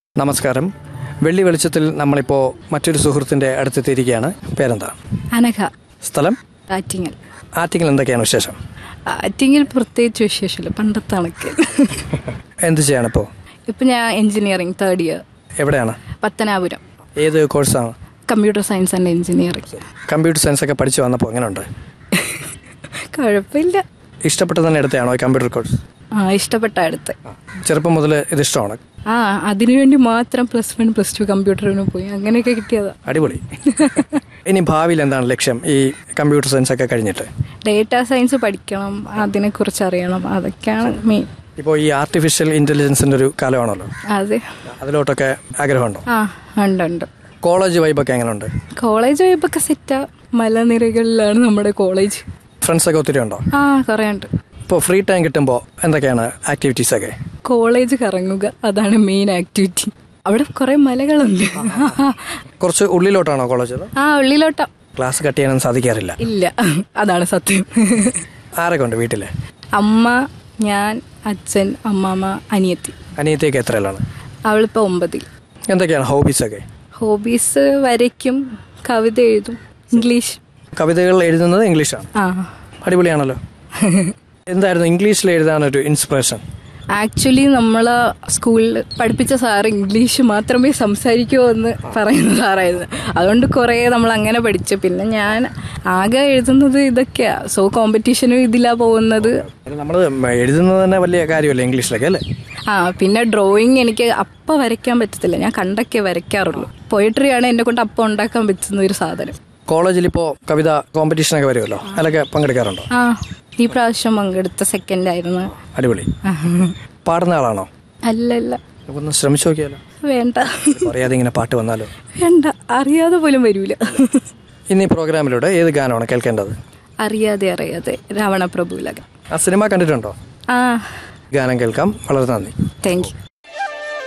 നമസ്കാരം വെള്ളി വെളിച്ചത്തിൽ നമ്മളിപ്പോൾ മറ്റൊരു സുഹൃത്തിൻ്റെ അടുത്തെത്തിയിരിക്കുകയാണ് പേരെന്താ അനഘ സ്ഥലം ആറ്റിങ്ങൽ ആറ്റിങ്ങിൽ എന്തൊക്കെയാണ് വിശേഷം ആറ്റിങ്ങൽ പ്രത്യേകിച്ച് വിശേഷമില്ല പണ്ടത്തെ കണക്ക് എന്ത് ചെയ്യാണ് ഇപ്പോൾ ഇപ്പം ഞാൻ എഞ്ചിനീയറിംഗ് തേർഡ് ഇയർ എവിടെയാണ് പത്തനാപുരം ഏത് കോഴ്സാണ് computer science and engineering computer science ഒക്കെ പഠിച്ചു വന്നപ്പോൾ എങ്ങനെയുണ്ട് കുഴപ്പമില്ല ഇഷ്ടപ്പെട്ട് തന്നെ എടുത്തതാണോ ഈ കമ്പ്യൂട്ടർ കോഴ്സ് ആ ഇഷ്ടപ്പെട്ട അടുത്ത് ചെറുപ്പം മുതൽ ഇത് ഇഷ്ടമാണ് ആ അതിനുവേണ്ടി മാത്രം പ്ലസ് വൺ പ്ലസ് ടു കമ്പ്യൂട്ടറിന് പോയി അങ്ങനെയൊക്കെ കിട്ടിയതാ അടിപൊളി ഇനി ഭാവിയിൽ എന്താണ് ലക്ഷ്യം ഈ കമ്പ്യൂട്ടർ സയൻസ് ഒക്കെ കഴിഞ്ഞിട്ട് ഡേറ്റാ സയൻസ് പഠിക്കണം അതിനെക്കുറിച്ച് അറിയണം അതൊക്കെയാണ് മെയിൻ ഇപ്പോൾ ഈ ആർട്ടിഫിഷ്യൽ ഇൻ്റലിജൻസിൻ്റെ ഒരു കാലമാണല്ലോ അതെ അതിലോട്ടൊക്കെ ആഗ്രഹമുണ്ടോ ആ ഉണ്ട് ഉണ്ട് കോളേജ് വൈബൊക്കെ എങ്ങനെയുണ്ട് കോളേജ് വൈബൊക്കെ സെറ്റാ മലനിരകളിലാണ് നമ്മുടെ കോളേജ് ഫ്രണ്ട്സൊക്കെ ഒത്തിരി ഉണ്ടോ ആ കുറേ ഉണ്ട് ഇപ്പോൾ ഫ്രീ ടൈം കിട്ടുമ്പോൾ എന്തൊക്കെയാണ് ആക്ടിവിറ്റീസ് ഒക്കെ കോളേജ് കറങ്ങുക അതാണ് മെയിൻ ആക്ടിവിറ്റി അവിടെ കുറെ മലകളുണ്ട് കുറച്ച് ഉള്ളിലോട്ടാണോ കോളേജ് അത് ആ ഉള്ളിലോട്ട ക്ലാസ് കട്ട് ചെയ്യാനൊന്നും സാധിക്കാറില്ല ഇല്ല അതാണ് സത്യം ആരൊക്കെ ഉണ്ട് വീട്ടിൽ അമ്മ ഞാൻ അച്ഛൻ അമ്മാമ്മ അനിയത്തി അനിയത്തേക്ക് എത്രയിലാണ് അവളിപ്പോൾ ഒമ്പതിൽ എന്തൊക്കെയാണ് ഹോബീസൊക്കെ ഹോബീസ് വരയ്ക്കും കവിത എഴുതും ഇംഗ്ലീഷ് കവിതകൾ എഴുതുന്നത് ഇംഗ്ലീഷാണ് ആ അടിപൊളിയാണല്ലോ എന്തായിരുന്നു ഇംഗ്ലീഷിൽ എഴുതാനൊരു ഇൻസ്പിറേഷൻ ആക്ച്വലി നമ്മൾ സ്കൂളിൽ പഠിപ്പിച്ച സാറ് ഇംഗ്ലീഷ് മാത്രമേ സംസാരിക്കൂ എന്ന് പറയുന്ന സാറായിരുന്നു അതുകൊണ്ട് കുറേ നമ്മൾ അങ്ങനെ പഠിച്ചു പിന്നെ ഞാൻ ആകെ എഴുതുന്നത് ഇതൊക്കെയാ സോ കോമ്പറ്റീഷനും ഇതിലാ പോകുന്നത് നമ്മൾ എഴുതുന്നത് തന്നെ വലിയ കാര്യമല്ലേ ഇംഗ്ലീഷിലൊക്കെ അല്ലേ ആ പിന്നെ ഡ്രോയിങ് എനിക്ക് അപ്പം വരയ്ക്കാൻ പറ്റത്തില്ല ഞാൻ കണ്ടൊക്കെ വരയ്ക്കാറുള്ളൂ പോയിട്രിയാണ് എന്നെ കൊണ്ട് അപ്പം ഉണ്ടാക്കാൻ പറ്റുന്ന ഒരു സാധനം കോളേജിൽ ഇപ്പോൾ കവിത കോമ്പറ്റീഷനൊക്കെ വരുമല്ലോ അതിലൊക്കെ പങ്കെടുക്കാറുണ്ടോ ആ ഈ പ്രാവശ്യം പങ്കെടുത്ത സെക്കൻഡ് ആയിരുന്നു അടിപൊളി പാടുന്ന ആളാണോ അല്ലല്ല ഒന്ന് ശ്രമിച്ചു നോക്കിയാലോ വേണ്ട പറയാതെ ഇങ്ങനെ പാട്ട് വന്നാലോ വേണ്ട അറിയാതെ പോലും വരൂല ഇന്ന് ഈ പ്രോഗ്രാമിലൂടെ ഏത് ഗാനമാണ് കേൾക്കേണ്ടത് അറിയാതെ അറിയാതെ രാവണപ്രഭുലക ആ സിനിമ കണ്ടിട്ടുണ്ടോ ആ ഗാനം കേൾക്കാം വളരെ നന്ദി താങ്ക് യു